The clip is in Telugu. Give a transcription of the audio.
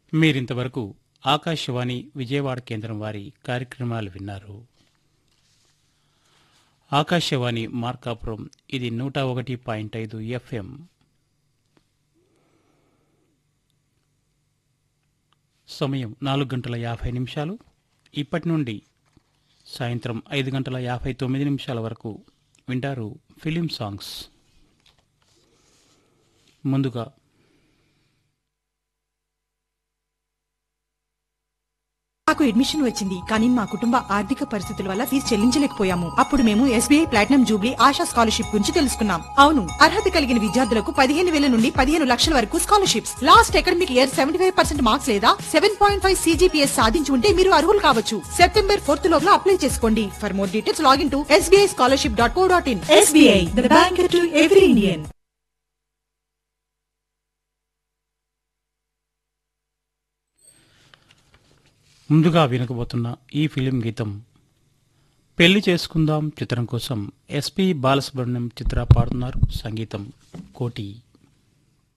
మీరింతవరకు ఆకాశవాణి విజయవాడ కేంద్రం వారి కార్యక్రమాలు విన్నారు ఆకాశవాణి మార్కాపురం ఇది నూట ఒకటి పాయింట్ ఐదు ఎఫ్ఎం సమయం నాలుగు గంటల యాభై నిమిషాలు ఇప్పటి నుండి సాయంత్రం ఐదు గంటల యాభై తొమ్మిది నిమిషాల వరకు వింటారు ఫిలిం సాంగ్స్ ముందుగా నాకు అడ్మిషన్ వచ్చింది కానీ మా కుటుంబ ఆర్థిక పరిస్థితుల వల్ల ఫీజు చెల్లించలేకపోయాము అప్పుడు మేము SBI platinum jubilee Asha scholarship గురించి తెలుసుకున్నాం అవును అర్హత కలిగిన విద్యార్థులకు పదిహేను వేల నుండి పదిహేను లక్షల వరకు scholarships last academic year seventy five percent marks లేదా సెవెన్ పాయింట్ ఫైవ్ సీజీపీఎస్ సాధించి ఉంటే మీరు అర్హులు కావచ్చు సెప్టెంబర్ ఫోర్త్ లోపల అప్లై చేసుకోండి for more details log in to SBI scholarship dot co dot in SBI the bank to every Indian ముందుగా వినకబోతున్న ఈ ఫిలిం గీతం పెళ్లి చేసుకుందాం చిత్రం కోసం ఎస్పి బాలసుబ్రహ్మణ్యం చిత్ర పాడుతున్నారు సంగీతం కోటి